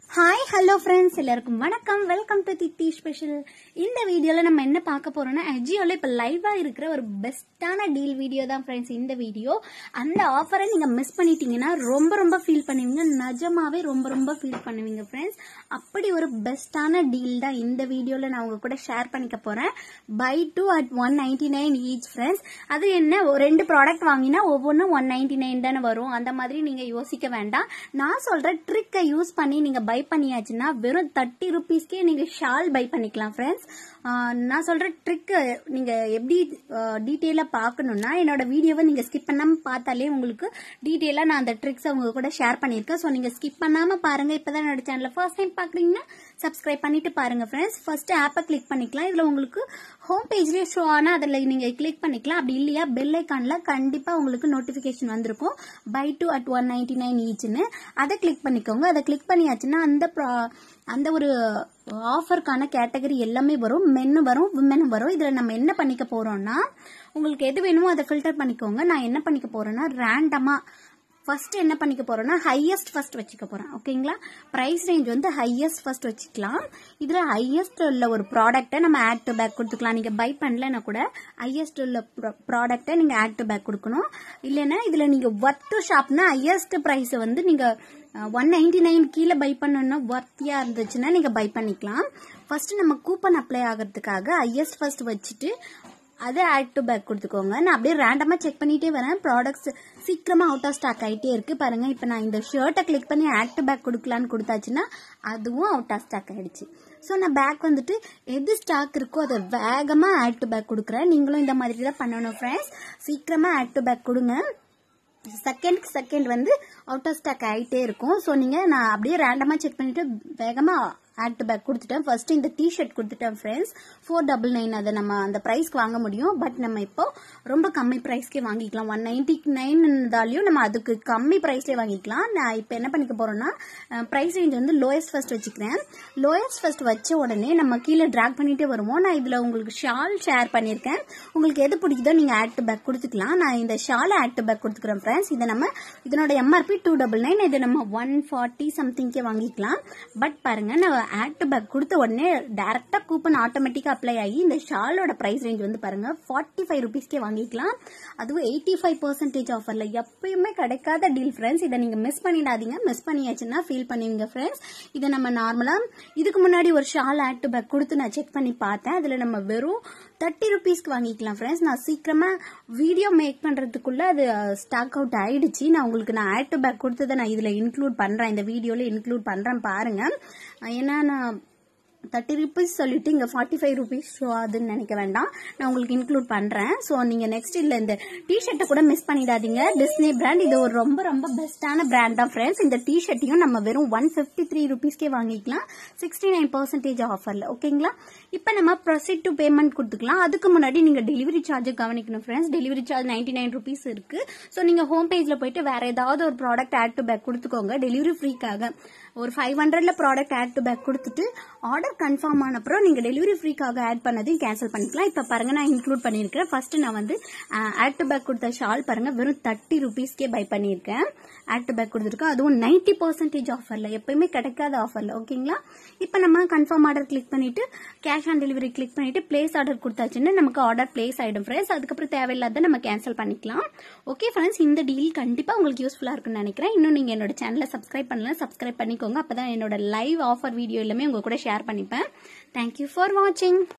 hi hello friends எல்லாருக்கும் வணக்கம் welcome to தித்தி special இந்த வீடியோவில் நம்ம என்ன பார்க்க போறோம்னா அஜியோவில் இப்போ லைவாக இருக்கிற ஒரு பெஸ்ட்டான டீல் வீடியோ தான் ஃப்ரெண்ட்ஸ் இந்த வீடியோ அந்த ஆஃபரை நீங்கள் மிஸ் பண்ணிட்டீங்கன்னா ரொம்ப ரொம்ப ஃபீல் பண்ணுவீங்க நிஜமாவே ரொம்ப ரொம்ப ஃபீல் பண்ணுவீங்க ஃப்ரெண்ட்ஸ் அப்படி ஒரு பெஸ்ட்டான டீல் தான் இந்த வீடியோவில் நான் உங்க கூட ஷேர் பண்ணிக்க போகிறேன் buy two at one ninety nine each friends அது என்ன ஒரு ரெண்டு ப்ராடக்ட் வாங்கினா ஒவ்வொன்றும் ஒன் நைன்டி நைன் தானே வரும் அந்த மாதிரி நீங்கள் யோசிக்க வேண்டாம் நான் சொல்கிற ட்ரிக்கை யூஸ் பண்ணி நீங்கள் பை பண்ணியாச்சுன்னா வெறும் தேர்ட்டி ருபீஸ்க்கே நீங்கள் ஷால் பை பண்ணிக்கலாம் ஃப்ரெண்ட்ஸ் நான் சொல்கிற ட்ரிக்கு நீங்கள் எப்படி டீட்டெயிலாக பார்க்கணுன்னா என்னோட வீடியோவை நீங்கள் ஸ்கிப் பண்ணாமல் பார்த்தாலே உங்களுக்கு டீட்டெயிலாக நான் அந்த ட்ரிக்ஸை உங்க கூட ஷேர் பண்ணியிருக்கேன் ஸோ நீங்கள் ஸ்கிப் பண்ணாமல் பாருங்கள் இப்போ தான் என்னோட சேனலில் ஃபர்ஸ்ட் டைம் பார்க்குறீங்கன்னா சப்ஸ்கிரைப் பண்ணிட்டு பாருங்க ஃப்ரெண்ட்ஸ் ஃபர்ஸ்ட் ஆப்பை கிளிக் பண்ணிக்கலாம் இதில் உங்களுக்கு ஹோம் பேஜ்லேயே ஷோ ஆனால் அதில் நீங்கள் கிளிக் பண்ணிக்கலாம் அப்படி இல்லையா பெல் ஐக்கானில் கண்டிப்பாக உங்களுக்கு நோட்டிஃபிகேஷன் வந்திருக்கும் buy two at one ninety nine ஈச்னு அதை கிளிக் பண்ணிக்கோங்க அதை கிளிக் பண்ணியாச்சுன்னா அந்த ப்ரா- அந்த ஒரு ஆஃபருக்கான கேட்டகரி எல்லாமே வரும் மென்னு வரும் விமெனும் வரும் இதில் நம்ம என்ன பண்ணிக்க போறோம்னா உங்களுக்கு எது வேணுமோ அதை ஃபில்டர் பண்ணிக்கோங்க நான் என்ன பண்ணிக்க போறேன்னா ரேண்டமாக ஃபர்ஸ்ட் என்ன பண்ணிக்க போறோம்னா ஹையஸ்ட் ஃபர்ஸ்ட் வச்சுக்க போறேன் ஓகேங்களா பிரைஸ் ரேஞ்ச் வந்து ஹையஸ்ட் ஃபர்ஸ்ட் வச்சுக்கலாம் இதுல ஹையஸ்ட் உள்ள ஒரு ப்ராடக்ட்டை நம்ம ஆட் டு பேக் கொடுத்துக்கலாம் நீங்க பை பண்ணலன்னா கூட ஹையஸ்ட் உள்ள ப்ராடக்ட்டை நீங்க ஆட் டு பேக் கொடுக்கணும் இல்லைன்னா இதுல நீங்க ஒர்த் ஷாப்னா ஹையஸ்ட் பிரைஸ் வந்து நீங்க ஒன் நைன்டி நைன் கீழே பை பண்ணணும்னா ஒர்த்தியா இருந்துச்சுன்னா நீங்க பை பண்ணிக்கலாம் ஃபர்ஸ்ட் நம்ம கூப்பன் அப்ளை ஆகிறதுக்காக ஹையஸ்ட் ஃபர்ஸ்ட் வச்சுட்டு அதை ஆட் டு பேக் கொடுத்துக்கோங்க நான் அப்படியே ரேண்டமா செக் பண்ணிட்டே வரேன் ப்ராடக்ட்ஸ் சீக்கிரமா அவுட் ஆஃப் ஸ்டாக் ஆயிட்டே இருக்கு பாருங்க இப்போ நான் இந்த ஷர்ட்டை கிளிக் பண்ணி ஆட் டு பேக் கொடுக்கலான்னு கொடுத்தாச்சுன்னா அதுவும் அவுட் ஆஃப் ஸ்டாக் ஆயிடுச்சு ஸோ நான் பேக் வந்துட்டு எது ஸ்டாக் இருக்கோ அதை வேகமா ஆட் டு பேக் கொடுக்குறேன் நீங்களும் இந்த மாதிரி தான் பண்ணணும் ஃப்ரெண்ட்ஸ் சீக்கிரமா ஆட் டு பேக் கொடுங்க செகண்ட் செகண்ட் வந்து அவுட் ஆஃப் ஸ்டாக் ஆகிட்டே இருக்கும் ஸோ நீங்கள் நான் அப்படியே ரேண்டமாக செக் பண்ணிட்டு வேகமாக ஆட் டு பேக் கொடுத்துட்டேன் ஃபர்ஸ்ட் இந்த டிஷர்ட் கொடுத்துட்டேன் ஃப்ரெண்ட்ஸ் ஃபோர் டபுள் நைன் அதை நம்ம அந்த ப்ரைஸ்க்கு வாங்க முடியும் பட் நம்ம இப்போ ரொம்ப கம்மி ப்ரைஸ்க்கே வாங்கிக்கலாம் ஒன் நைன்டி நைன் இருந்தாலையும் நம்ம அதுக்கு கம்மி ப்ரைஸ்லேயே வாங்கிக்கலாம் நான் இப்போ என்ன பண்ணிக்க போறோம்னா ப்ரைஸ் ரேஞ்ச் வந்து லோயஸ்ட் ஃபர்ஸ்ட் வச்சுக்கிறேன் லோயஸ்ட் ஃபர்ஸ்ட் வச்ச உடனே நம்ம கீழே ட்ராக் பண்ணிட்டே வருவோம் நான் இதில் உங்களுக்கு ஷால் ஷேர் பண்ணியிருக்கேன் உங்களுக்கு எது பிடிக்குதோ நீங்கள் ஆட் டு பேக் கொடுத்துக்கலாம் நான் இந்த ஷாலை ஆட் டு பேக் கொடுத்துக்கிறேன் ஃப்ரெண்ட்ஸ் இதை நம்ம இதனோட எம்ஆர்பி டூ டபுள் நைன் இது நம்ம ஒன் ஃபார்ட்டி சம்திங்க்கே வாங்கிக்கலாம் பட் பாருங்க நான் ஆட் டு பேக் கொடுத்த உடனே டேரக்டா கூப்பன் ஆட்டோமேட்டிக்கா அப்ளை ஆகி இந்த ஷாலோட பிரைஸ் ரேஞ்ச் வந்து பாருங்க ஃபார்ட்டி ஃபைவ் ருபீஸ்க்கே வாங்கிக்கலாம் அதுவும் எயிட்டி ஃபைவ் பர்சன்டேஜ் ஆஃபர்ல எப்பயுமே கிடைக்காத டீல் ஃப்ரெண்ட்ஸ் இதை நீங்க மிஸ் பண்ணிடாதீங்க மிஸ் பண்ணியாச்சுன்னா ஃபீல் பண்ணுவீங்க ஃப்ரெண்ட்ஸ் இதை நம்ம நார்மலா இதுக்கு முன்னாடி ஒரு ஷால் ஆட் டு பேக் கொடுத்து நான் செக் பண்ணி பார்த்தேன் அதுல நம்ம வெறும் தேர்ட்டி ருபீஸ்க்கு வாங்கிக்கலாம் ஃப்ரெண்ட்ஸ் நான் சீக்கிரமா வீடியோ மேக் பண்றதுக்குள்ள அது ஸ்டாக் அவுட் ஆயிடுச்சு நான் உங்களுக்கு நான் ஆட் டு பேக் கொடுத்ததை நான் இதுல இன்க்ளூட் பண்றேன் இந்த வீடியோல இன்க்ளூட் பண்றேன் பாருங்க ஏன்னா நான் தேர்ட்டி ருபீஸ் சொல்லிட்டு இங்கே ஃபார்ட்டி ஃபைவ் ருபீஸ் ஷோ ஆகுதுன்னு நினைக்க வேண்டாம் நான் உங்களுக்கு இன்க்ளூட் பண்ணுறேன் ஸோ நீங்கள் நெக்ஸ்ட் இல்லை இந்த டிஷர்ட்டை கூட மிஸ் பண்ணிடாதீங்க டிஸ்னி பிராண்ட் இது ஒரு ரொம்ப ரொம்ப பெஸ்ட்டான பிராண்ட் தான் ஃப்ரெண்ட்ஸ் இந்த டிஷர்ட்டையும் நம்ம வெறும் ஒன் ஃபிஃப்டி த்ரீ ருபீஸ்க்கே வாங்கிக்கலாம் சிக்ஸ்டி நைன் பர்சன்டேஜ் ஆஃபரில் ஓகேங்களா இப்போ நம்ம ப்ரொசீட் டு பேமெண்ட் கொடுத்துக்கலாம் அதுக்கு முன்னாடி நீங்கள் டெலிவரி சார்ஜ் கவனிக்கணும் friends delivery charge ninety nine rupees இருக்கு ஸோ நீங்கள் ஹோம் பேஜில் போயிட்டு வேற ஏதாவது ஒரு ப்ராடக்ட் ஆட் டு பேக் கொடுத்துக்கோங்க டெலிவரி ஃப்ரீக்காக ஒரு ஃபைவ் ஹண்ட்ரட்ல ப்ராடக்ட் ஆட் டு பேக் கொடுத்துட்டு ஆர்டர் கன்ஃபார்ம் ஆன அப்புறம் நீங்க டெலிவரி ஃப்ரீக்காக ஆட் பண்ணதையும் கேன்சல் பண்ணிக்கலாம் இப்ப பாருங்க நான் இன்க்ளூட் பண்ணிருக்கேன் ஃபர்ஸ்ட் நான் வந்து ஆட் டு பேக் கொடுத்த ஷால் பாருங்க வெறும் தேர்ட்டி ருபீஸ்க்கே பை பண்ணியிருக்கேன் ஆட் டு பேக் கொடுத்துருக்கேன் அதுவும் நைன்டி பர்சன்டேஜ் ஆஃபர்ல எப்பயுமே கிடைக்காத ஆஃபர்ல ஓகேங்களா இப்ப நம்ம கன்ஃபார்ம் ஆர்டர் கிளிக் பண்ணிட்டு கேஷ் ஆன் டெலிவரி கிளிக் பண்ணிட்டு பிளேஸ் ஆர்டர் கொடுத்தாச்சுன்னா நமக்கு ஆர்டர் பிளேஸ் ஆயிடும் ஃப்ரெண்ட்ஸ் அதுக்கப்புறம் தேவையில்லாத நம்ம கேன்சல் பண்ணிக்கலாம் ஓகே ஃப்ரெண்ட்ஸ் இந்த டீல் கண்டிப்பா உங்களுக்கு யூஸ்ஃபுல்லா இருக்கும்னு நினைக்கிறேன் இன்னும் நீங்க என்னோட சேனலை சப்ஸ்கிரைப் பண்ணலாம் சப்ஸ்கிரைப் பண்ணிக்கோங்க அப்பதான் என்னோட லைவ் ஆஃபர் வீடியோ எல்லாமே உங்க கூட ஷேர் பண்ணிப்பேன் தேங்க்யூ ஃபார் வாட்சிங்